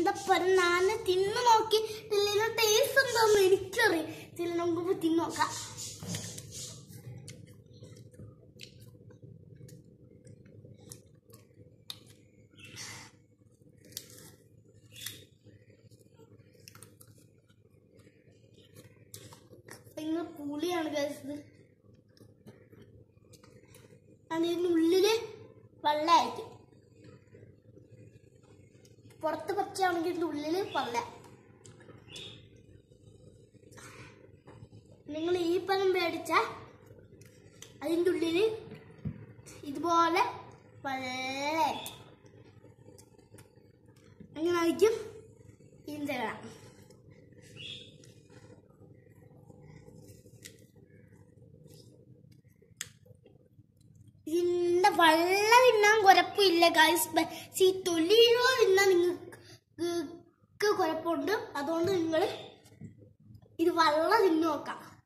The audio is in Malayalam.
എന്താ പറയുക ഞാൻ തിന്നു നോക്കി ഇതിന്റെ ടേസ്റ്റ് എന്താന്ന് എനിക്കറിയാം ഇതിൽ നമുക്ക് തിന്നു നോക്കാം ഭയങ്കര പുളിയാണ് കഴിച്ചത് അതിന്റെ ഉള്ളില് വെള്ളമായിരിക്കും പുറത്ത് പച്ചയാണെങ്കിൽ ഇതിന്റെ ഉള്ളില് വെള്ള നിങ്ങൾ ഈ പഴം മേടിച്ച അതിന്റെ ഉള്ളില് ഇതുപോലെ വെള്ളമായിരിക്കും അങ്ങനെ ആയിരിക്കും ഇതിന്റെ കാണാം ഇതിന്റെ വെള്ളം തിന്നാൻ കുഴപ്പമില്ല ഗൈസ് ഈ തൊലിയിലോ തിന്നാൻ നിങ്ങൾക്ക് കുഴപ്പമുണ്ട് അതുകൊണ്ട് നിങ്ങൾ ഇത് വെള്ളം തിന്നു നോക്കാം